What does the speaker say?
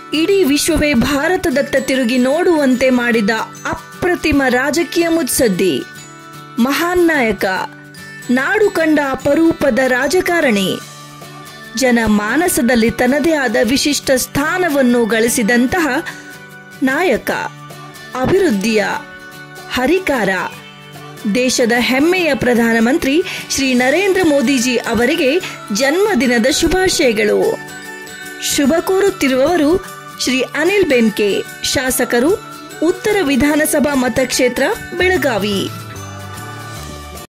ಇಡೀ ವಿಶ್ವವೇ ಭಾರತದತ್ತ ತಿರುಗಿ ನೋಡುವಂತೆ ಮಾಡಿದ ಅಪ್ರತಿಮ ರಾಜಕೀಯ ಮುತ್ಸದ್ದಿ ಮಹಾನ್ ನಾಯಕ ನಾಡು ಕಂಡ ಅಪರೂಪದ ರಾಜಕಾರಣಿ ಜನ ಮಾನಸದಲ್ಲಿ ತನ್ನದೇ ಆದ ವಿಶಿಷ್ಟ ಸ್ಥಾನವನ್ನು ಗಳಿಸಿದಂತಹ ನಾಯಕ ಅಭಿವೃದ್ಧಿಯ ಹರಿಕಾರ ದೇಶದ ಹೆಮ್ಮೆಯ ಪ್ರಧಾನಮಂತ್ರಿ ಶ್ರೀ ನರೇಂದ್ರ ಮೋದಿಜಿ ಅವರಿಗೆ ಜನ್ಮದಿನದ ಶುಭಾಶಯಗಳು ಶುಭ ಕೋರುತ್ತಿರುವವರು ಶ್ರೀ ಅನಿಲ್ ಬೆನ್ಕೆ ಶಾಸಕರು ಉತ್ತರ ವಿಧಾನಸಭಾ ಮತಕ್ಷೇತ್ರ ಬೆಳಗಾವಿ